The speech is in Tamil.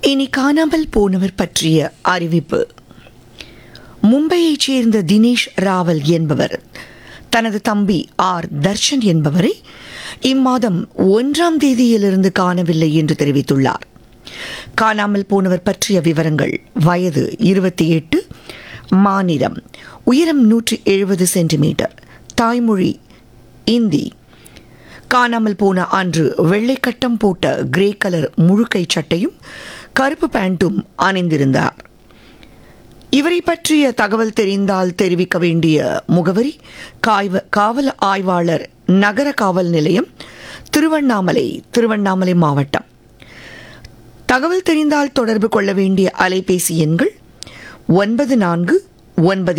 இனி காணாமல் போனவர் பற்றிய அறிவிப்பு மும்பையைச் சேர்ந்த தினேஷ் ராவல் என்பவர் தனது தம்பி ஆர் தர்ஷன் என்பவரை இம்மாதம் ஒன்றாம் தேதியிலிருந்து காணவில்லை என்று தெரிவித்துள்ளார் காணாமல் போனவர் பற்றிய விவரங்கள் வயது இருபத்தி எட்டு மாநிலம் உயரம் நூற்றி எழுபது சென்டிமீட்டர் தாய்மொழி இந்தி காணாமல் போன அன்று வெள்ளை கட்டம் போட்ட கிரே கலர் முழுக்கை சட்டையும் கருப்பு பேண்ட்டும் அணிந்திருந்தார் இவரை பற்றிய தகவல் தெரிந்தால் தெரிவிக்க வேண்டிய முகவரி காய்வ காவல் ஆய்வாளர் நகர காவல் நிலையம் திருவண்ணாமலை திருவண்ணாமலை மாவட்டம் தகவல் தெரிந்தால் தொடர்பு கொள்ள வேண்டிய அலைபேசி எண்கள் ஒன்பது நான்கு ஒன்பது